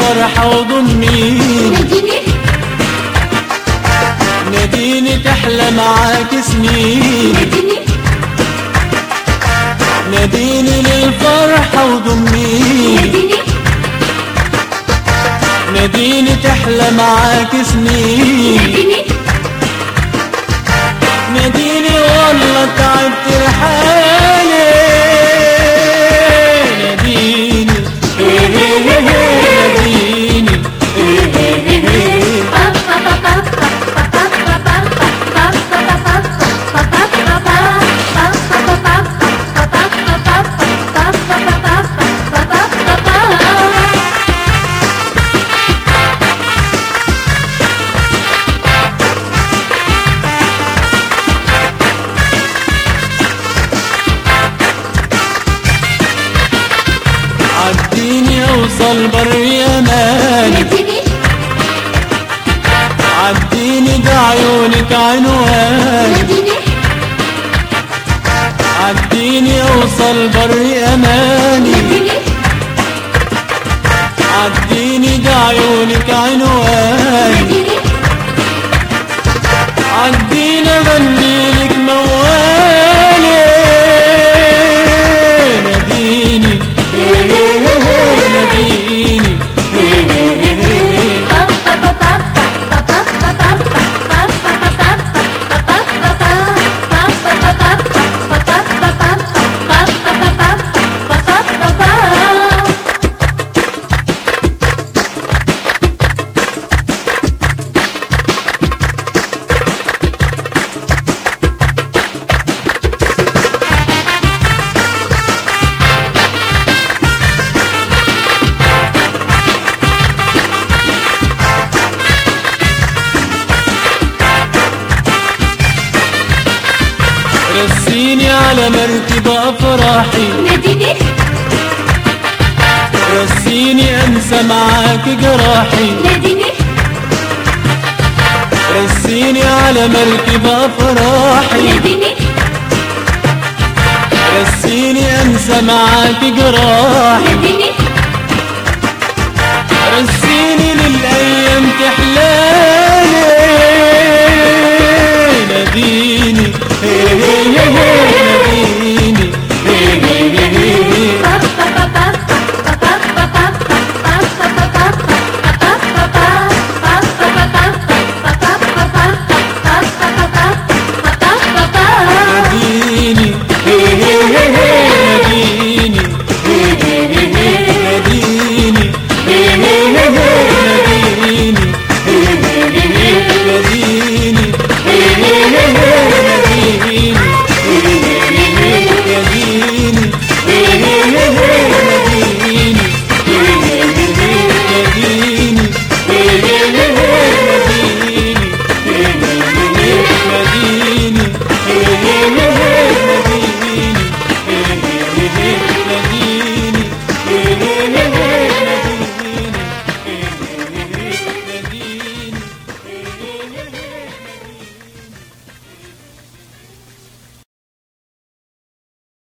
للفرحة وضميني ناديني ناديني تحلى معاك سنين ناديني ناديني للفرحة وضميني ناديني ناديني تحلى معاك سنين ناديني ناديني والله تعبت رحالي ناديني ناديني عديني اوصل بر يماني ناديني عديني ده عيونك عنواني ناديني عديني اوصل بر اماني ناديني عديني ده عيونك عنواني ناديني عديني اغني لك موالي ناديني ناديني رسيني على مركب افراحي ناديني رسيني انسى معاك جراحي ناديني رسيني على مركب افراحي ناديني رسيني انسى معاك جراحي ناديني رسيني للايام تحلالي